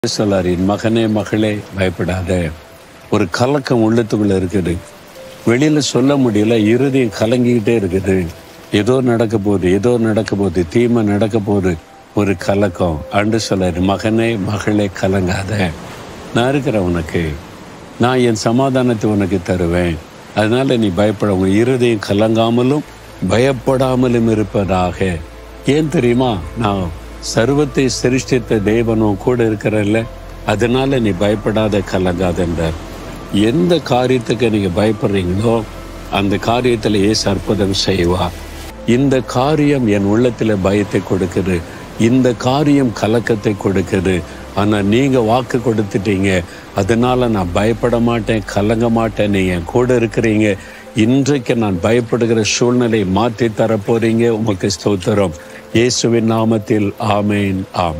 சொல்லாரின் மகனே மகளே பயப்படாத ஒரு கலக்கம் உள்ளத்துக்குள்ள இருக்குது வெளியில சொல்ல முடியல இருதயம் கலங்கிக்கிட்டே இருக்குது ஏதோ நடக்க போகுது ஏதோ நடக்க போகுது தீமை நடக்க போகுது ஒரு கலக்கம் அன்று சொல்லாரு மகனே மகளே கலங்காத நான் இருக்கிறேன் உனக்கு நான் என் சமாதானத்தை உனக்கு தருவேன் அதனால நீ பயப்பட உன் இருதயம் கலங்காமலும் பயப்படாமலும் இருப்பதாக ஏன் தெரியுமா நான் சர்வத்தை சிருஷ்டித்த தேவனும் கூட இருக்கிறல்ல அதனால நீ பயப்படாத கலங்காத என்றார் எந்த காரியத்துக்கு நீங்க பயப்படுறீங்களோ அந்த காரியத்துல ஏசு அற்புதம் செய்வார் இந்த காரியம் என் உள்ளத்துல பயத்தை கொடுக்குது இந்த காரியம் கலக்கத்தை கொடுக்குது ஆனா நீங்க வாக்கு கொடுத்துட்டீங்க அதனால நான் பயப்பட மாட்டேன் கலங்க மாட்டேன் நீங்க என் கூட இருக்கிறீங்க இன்றைக்கு நான் பயப்படுகிற சூழ்நிலை மாற்றி தர போறீங்க உமக்கு ஸ்தோத்திரம் இயேசுவின் நாமத்தில் ஆமேன் ஆம்